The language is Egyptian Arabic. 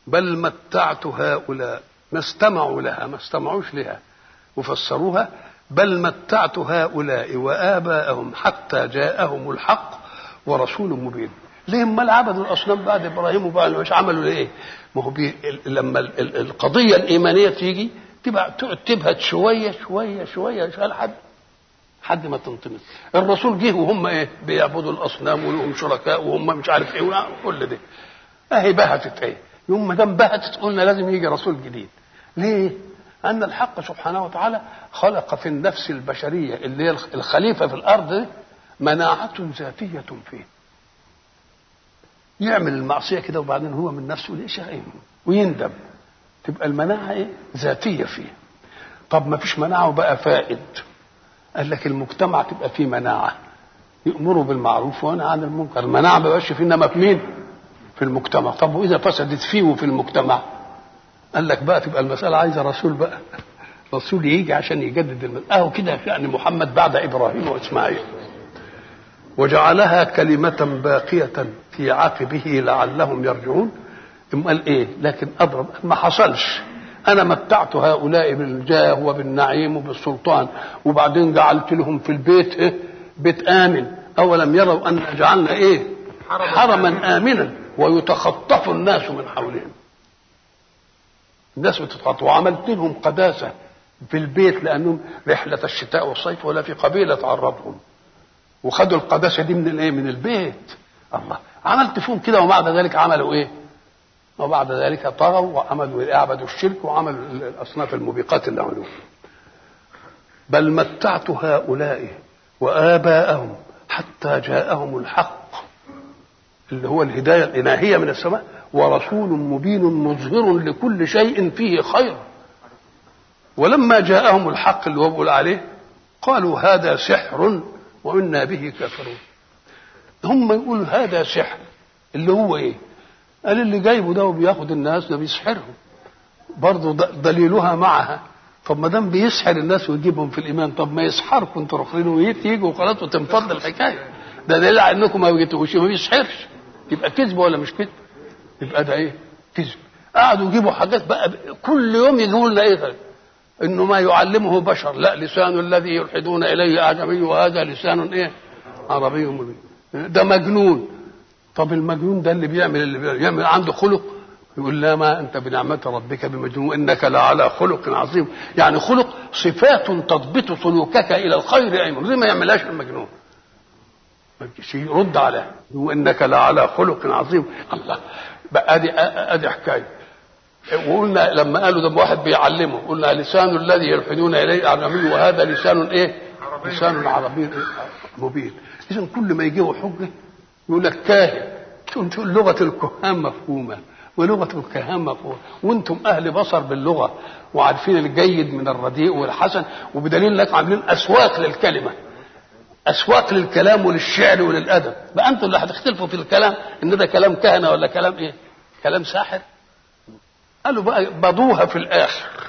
بل متعت هؤلاء ما استمعوا لها ما استمعوش لها وفسروها بل متعت هؤلاء وآباءهم حتى جاءهم الحق ورسول مبين ليه امال عبدوا الاصنام بعد ابراهيم وبعد مش عملوا ليه؟ ما هو بي لما القضيه الايمانيه تيجي تبقى تقعد تبهت شويه شويه شويه لحد حد ما تنطمس الرسول جه وهم ايه بيعبدوا الاصنام ولهم شركاء وهم مش عارف ايه كل ده اهي بهتت ايه يوم ما دام بهتت قلنا لازم يجي رسول جديد ليه ان الحق سبحانه وتعالى خلق في النفس البشريه اللي هي الخليفه في الارض مناعه ذاتيه فيه يعمل المعصيه كده وبعدين هو من نفسه ليش ويندم تبقى المناعه ايه ذاتيه فيه طب ما فيش مناعه وبقى فائد قال لك المجتمع تبقى فيه مناعه يأمروا بالمعروف وينهى عن المنكر المناعه ما بقاش فيه انما في مين في المجتمع طب واذا فسدت فيه وفي المجتمع قال لك بقى تبقى المساله عايزه رسول بقى رسول يجي عشان يجدد المسألة اهو كده يعني محمد بعد ابراهيم واسماعيل وجعلها كلمة باقية في عقبه لعلهم يرجعون قال ايه لكن اضرب ما حصلش انا متعت هؤلاء بالجاه وبالنعيم وبالسلطان وبعدين جعلت لهم في البيت إيه؟ بيت امن اولم يروا ان جعلنا ايه حرما امنا ويتخطف الناس من حولهم الناس بتتخطف وعملت لهم قداسه في البيت لانهم رحله الشتاء والصيف ولا في قبيله تعرضهم وخدوا القداسه دي من الايه من البيت الله عملت فيهم كده وبعد ذلك عملوا ايه وبعد ذلك طغوا وعملوا اعبدوا الشرك وعملوا الاصناف الموبقات اللي عملوها بل متعت هؤلاء واباءهم حتى جاءهم الحق اللي هو الهدايه الالهيه من السماء ورسول مبين مظهر لكل شيء فيه خير ولما جاءهم الحق اللي هو بيقول عليه قالوا هذا سحر وإنا به كافرون هم يقولوا هذا سحر اللي هو ايه قال اللي جايبه ده وبياخد الناس ده بيسحرهم برضه دليلها معها طب ما دام بيسحر الناس ويجيبهم في الايمان طب ما يسحركم انتوا رافضين يجوا وخلاص وتنفض الحكايه ده دليل على انكم ما بيجيتوش ما بيسحرش يبقى كذب ولا مش كذب يبقى ده ايه كذب قعدوا يجيبوا حاجات بقى كل يوم يجيبوا لنا ايه انه ما يعلمه بشر لا لسان الذي يلحدون اليه اعجمي وهذا لسان ايه عربي مبين ده مجنون طب المجنون ده اللي بيعمل اللي بيعمل عنده خلق يقول لا ما انت بنعمه ربك بمجنون وانك لعلى خلق عظيم يعني خلق صفات تضبط سلوكك الى الخير ايضا زي ما يعملهاش المجنون شيء يرد عليه وانك لعلى خلق عظيم الله بقى ادي ادي حكايه وقلنا لما قالوا ده واحد بيعلمه قلنا لسان الذي يلحدون اليه اعجمي وهذا لسان ايه؟ لسان عربي مبين اذا كل ما يجيه حجه يقول لك كاهن تقول لغه الكهان مفهومه ولغه الكهان مفهومه وانتم اهل بصر باللغه وعارفين الجيد من الرديء والحسن وبدليل انك عاملين اسواق للكلمه اسواق للكلام وللشعر وللادب بقى انتم اللي هتختلفوا في الكلام ان ده كلام كهنه ولا كلام ايه؟ كلام ساحر قالوا بقى بضوها في الاخر